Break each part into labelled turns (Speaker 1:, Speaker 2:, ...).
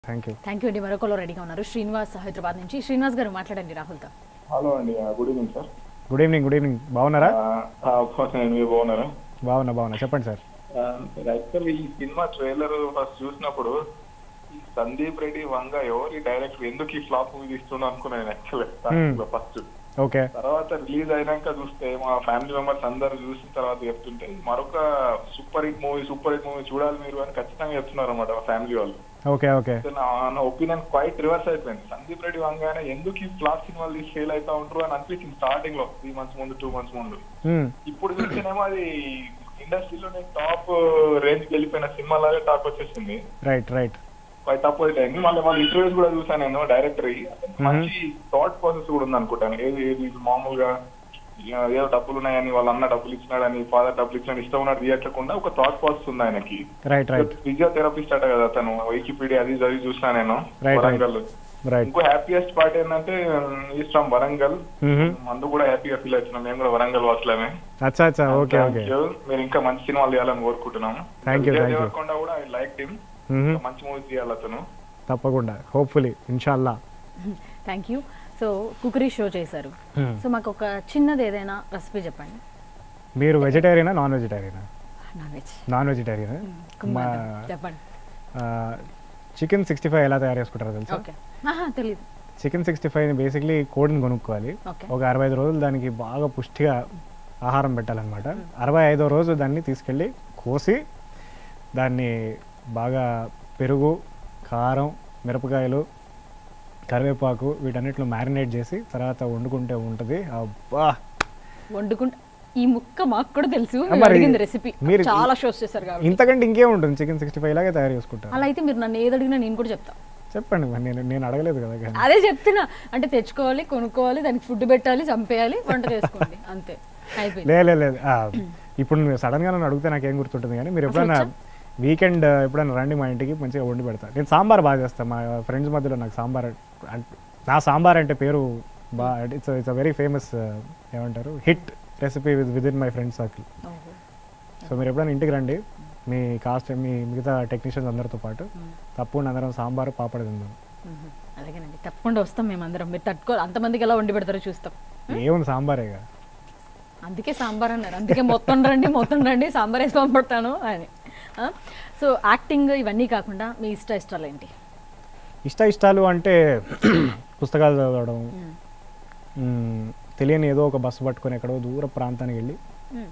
Speaker 1: Thank you
Speaker 2: thank you అండి మరొకలో రెడీగా ఉన్నారు శ్రీనివాస్ హైదరాబాద్ నుంచి శ్రీనివాస్ గారు మాట్లాడండి రాహుల్తో
Speaker 3: హలో అండి good evening sir
Speaker 1: good evening good evening బాగున్నారా
Speaker 3: ఫస్ట్ నేను మీరు బాగున్నారా
Speaker 1: బాగున్నా బాగున్నా చెప్పండి సార్
Speaker 3: యాక్చువల్లీ ఈ సినిమా ట్రైలర్ ఫస్ట్ చూసినప్పుడు ఈ సందీప్ రెడ్డి వంగ ఎవరి డైరెక్టర్ ఎందుకు ఈ ఫ్లాప్ మూవీ తీస్తున్నా అనుకున్నాను యాక్చువల్లీ ఫస్ట్
Speaker 1: ఓకే
Speaker 3: తర్వాత రిలీజ్ అయినాక చూస్తే మా ఫ్యామిలీ మెంబర్స్ అందరు చూసిన తర్వాత చెప్తుంటే మరొక super hit movie super hit movie చూడాలి మీరు అని ఖచ్చితంగా చెప్తున్నారు అనమాట మా ఫ్యామిలీ వాళ్ళు
Speaker 1: ఓకే ఓకే
Speaker 3: అయితే నా నా ఒపీనియన్ క్వైట్ రివర్స్ అయిపోయింది సందీప్ రెడ్డి వంగానే ఎందుకు ఈ ఫ్లాప్ సినిమాలు తీసి ఫెయిల్ అవుతా ఉంటారు అని అనిపించింది స్టార్టింగ్ లో త్రీ మంత్స్ ముందు టూ మంత్స్ ముందు ఇప్పుడు చూస్తేనేమో అది ఇండస్ట్రీలోనే టాప్ రేంజ్ కి వెళ్ళిపోయిన సినిమా లాగా టాప్ వచ్చేసింది
Speaker 1: రైట్ రైట్
Speaker 3: క్వైట్ అపోజిట్ అయింది మళ్ళీ వాళ్ళ ఇంటర్వ్యూస్ కూడా చూసాను నేను డైరెక్టర్ మంచి థాట్ ప్రాసెస్ కూడా ఉంది అనుకుంటాను ఏది ఏది మామూలుగా ఇక ఏదో డబ్బులు ఉన్నాయని వాళ్ళ అన్న డబ్బులు ఇచ్చినాడని ఫాదర్ డబ్బులు ఇచ్చినాడు ఇష్టం ఉన్నట్టు తీయట్లేకుండా ఒక థాట్ ప్రాసెస్ ఉంది ఆయనకి
Speaker 1: రైట్ రైట్
Speaker 3: ఫిజియోథెరపిస్ట్ అట కదా అతను వికీపీడియా అది చదివి చూసినా నేను
Speaker 1: Right, right.
Speaker 3: వరంగల్
Speaker 1: రైట్
Speaker 3: ఇంకో హ్యాపీయెస్ట్ పార్ట్ ఏంటంటే ఈస్ట్ ఫ్రమ్ వరంగల్ మందు కూడా హ్యాపీగా ఫీల్ అవుతున్నాం మేము కూడా వరంగల్ వాసులమే
Speaker 1: అచ్చా అచ్చా ఓకే
Speaker 3: Thank
Speaker 1: ఓకే
Speaker 3: you. మీరు ఇంకా మంచి సినిమాలు తీయాలని కోరుకుంటున్నాము
Speaker 1: Thank you,
Speaker 3: Vijay
Speaker 1: thank you.
Speaker 3: Devarakonda కూడా ఐ లైక్ హిమ్ మంచి మూవీ తీయాలి అతను
Speaker 1: తప్పకుండా హోప్ఫుల్లీ ఇన్షాల్లా
Speaker 2: thank you so cookery show చేశారు సో మాకు ఒక చిన్నది ఏదైనా రెసిపీ చెప్పండి
Speaker 1: మీరు వెజిటేరియనా నాన్ వెజిటేరియనా
Speaker 2: నాన్ వెజ్
Speaker 1: నాన్ వెజిటేరియనా మా
Speaker 2: చెప్పండి
Speaker 1: చికెన్ సిక్స్టీ ఫైవ్ ఎలా తయారు చేసుకుంటారో తెలుసా
Speaker 2: ఓకే ఆహా తెలియదు
Speaker 1: చికెన్ సిక్స్టీ ఫైవ్ బేసిక్లీ కోడిని కొనుక్కోవాలి
Speaker 2: ఓకే
Speaker 1: ఒక అరవై ఐదు రోజులు దానికి బాగా పుష్టిగా ఆహారం పెట్టాలన్నమాట అరవై ఐదో రోజు దాన్ని తీసుకెళ్ళి కోసి దాన్ని బాగా పెరుగు కారం మిరపకాయలు కరివేపాకు వీటన్నిటిలో మ్యారినేట్ చేసి తర్వాత వండుకుంటే ఉంటుంది అబ్బా
Speaker 2: వండుకుంటే ఈ ముక్క మాకు కూడా తెలుసు
Speaker 1: ఆ,
Speaker 2: మీరు
Speaker 1: మరి
Speaker 2: అడిగింది రెసిపీ
Speaker 1: మీరు-
Speaker 2: చాలా షోస్ చేశారు కాబట్టి
Speaker 1: ఇంతకంటే ఇంకేం ఉంటుంది చికెన్ సిక్స్టీ ఫైవ్ లాగే తయారు చేసుకుంటారు
Speaker 2: అలా అయితే మీరు నన్ను ఏది అడిగినా నేను కూడా చెప్తా
Speaker 1: చెప్పండి మరి నేను నేను అడగలేదు కదా కానీ
Speaker 2: అదే చెప్తున్నా అంటే తెచ్చుకోవాలి కొనుక్కోవాలి దానికి ఫుడ్ పెట్టాలి చంపేయాలి వంట చేసుకోండి అంతే అయిపోయింది
Speaker 1: లే లే, లేదు ఆ, ఇప్పుడు నువ్వు సడన్ గా నన్ను అడిగితే నాకేం గుర్తుంటుంది కానీ మీరు ఎప్పుడైనా వీకెండ్ ఎప్పుడైనా రండి మా ఇంటికి మంచిగా వండి పెడతా నేను సాంబార్ బాగా చేస్తాను మా ఫ్రెండ్స్ మధ్యలో నాకు సాంబార్ అం- నా సాంబార్ అంటే పేరు బా it's it's uh very famous ఏమంటారు hit recipe with with in my friend circle
Speaker 2: ఓహో.
Speaker 1: సో మీరు ఎప్పుడైనా ఇంటికి రండి మీ కాస్ట్ మీ మిగతా టెక్నీషియన్స్ అందరితో పాటు తప్పకుండా అందరం సాంబార్ పాపడ తిందాం
Speaker 2: మ్మ్. అలాగేనండి తప్పకుండా వస్తాం మేమందరం మీరు తట్టుకో అంతమందికి ఎలా వండి పెడతారో చూస్తాం
Speaker 1: ఏముంది సాంబారేగా
Speaker 2: అందుకే సాంబార్ అన్నారు అందుకే మొత్తం రండి మొత్తం రండి సాంబార్ వేసి పంపడతాను అని ఆ? సో యాక్టింగ్ ఇవన్నీ కాకుండా మీ ఇష్ట ఇష్టాలు ఏంటి
Speaker 1: ఇష్ట ఇష్టాలు అంటే పుస్తకాలు చదవడం
Speaker 2: మ్మ్.
Speaker 1: మ్మ్, తెలియని ఏదో ఒక బస్సు పట్టుకొని ఎక్కడో దూర ప్రాంతానికి వెళ్ళి
Speaker 2: మ్మ్.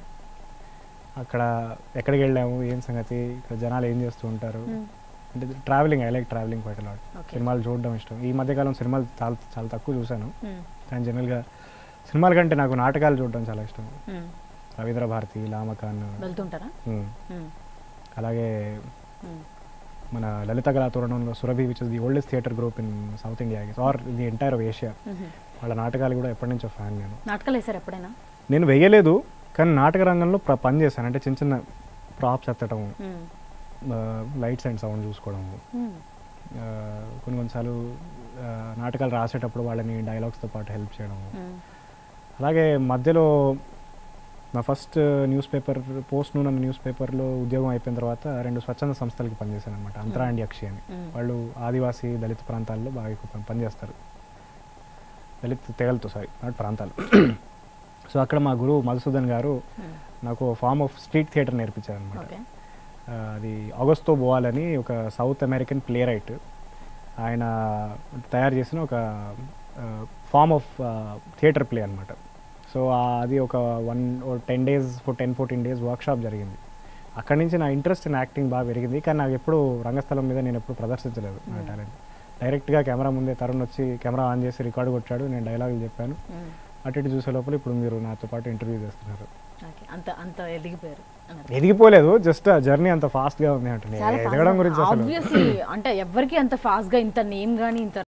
Speaker 1: అక్కడ ఎక్కడికి వెళ్ళాము ఏం సంగతి ఇక్కడ జనాలు ఏం చేస్తూ ఉంటారు
Speaker 2: మ్మ్.
Speaker 1: అంటే travelling I like travelling quite a lot
Speaker 2: Okay.
Speaker 1: సినిమాలు చూడడం ఇష్టం ఈ మధ్యకాలం సినిమాలు చాలా చాలా తక్కువ చూశాను
Speaker 2: మ్మ్.
Speaker 1: కానీ జనరల్గా సినిమాల కంటే నాకు నాటకాలు చూడడం చాలా ఇష్టం
Speaker 2: మ్మ్.
Speaker 1: రవీంద్ర భారతి లామకాన్
Speaker 2: వెళ్తుంటారా
Speaker 1: మ్మ్.
Speaker 2: మ్మ్.
Speaker 1: అలాగే
Speaker 2: మ్మ్.
Speaker 1: మన లలిత కళా తోరణంలో Surabhi which is the oldest theatre group in South India or the entire of Asia
Speaker 2: మ్మ్.
Speaker 1: వాళ్ళ నాటకాలు కూడా ఎప్పటి నుంచో ఫ్యాన్ నేను
Speaker 2: నాటకాలు వేసారు ఎప్పుడైనా
Speaker 1: నేను వెయ్యలేదు కానీ నాటక రంగంలో ప్ర- పని చేశాను అంటే చిన్న చిన్న ప్రాప్స్ ఎత్తడం
Speaker 2: మ్మ్.
Speaker 1: లైట్స్ అండ్ సౌండ్ చూసుకోవడం
Speaker 2: మ్మ్.
Speaker 1: ఆ, కొన్ని కొన్నిసార్లు ఆ, నాటకాలు రాసేటప్పుడు వాళ్ళని డైలాగ్స్తో పాటు హెల్ప్ చేయడం
Speaker 2: మ్మ్.
Speaker 1: అలాగే మధ్యలో నా first news paper post noon అన్న న్యూస్ పేపర్లో ఉద్యోగం అయిపోయిన తర్వాత రెండు స్వచ్ఛంద సంస్థలకి పనిచేశాను అనమాట అంతరాండి అక్షి అని
Speaker 2: మ్మ్.
Speaker 1: వాళ్ళు ఆదివాసీ దళిత ప్రాంతాల్లో బాగా ఎక్కువ పని- పనిచేస్తారు దళిత తెగలతో సారీ నాట్ ప్రాంతాలు సో అక్కడ మా గురువు మధుసూదన్ గారు
Speaker 2: మ్మ్.
Speaker 1: నాకు ఫార్మ్ ఆఫ్ స్ట్రీట్ థియేటర్ నేర్పించారు అనమాట
Speaker 2: ఓకే
Speaker 1: అది ఆగస్తో బోవాల్ అని ఒక సౌత్ అమెరికన్ ప్లే రైట్ ఆయన తయారు చేసిన ఒక ఫార్మ్ ఆఫ్ థియేటర్ ప్లే అనమాట సో అది ఒక one ten days four ten fourteen days workshop జరిగింది అక్కడి నుంచి నా ఇంట్రెస్ట్ ఇన్ యాక్టింగ్ బాగా పెరిగింది కానీ నాకు ఎప్పుడు రంగస్థలం మీద నేను ఎప్పుడు ప్రదర్శించలేదు నా టాలెంట్ డైరెక్ట్గా కెమెరా ముందే తరుణ్ వచ్చి కెమెరా ఆన్ చేసి రికార్డు కొట్టాడు నేను డైలాగులు చెప్పాను
Speaker 2: మ్మ్.
Speaker 1: అటు ఇటు చూసే లోపల ఇప్పుడు మీరు నాతో పాటు ఇంటర్వ్యూ చేస్తున్నారు
Speaker 2: ఓకే అంత అంత ఎదిగిపోయారు అన్నారు.
Speaker 1: ఎదిగిపోలేదు జస్ట్ ఆ జర్నీ అంత ఫాస్ట్గా ఉంది అంటే
Speaker 2: చాలా
Speaker 1: ఎదగడం గురించి అసలు
Speaker 2: ఆబ్వియస్లీ అంటే ఎవరికి అంత ఫాస్ట్ గా ఇంత నేమ్ గానీ ఇంత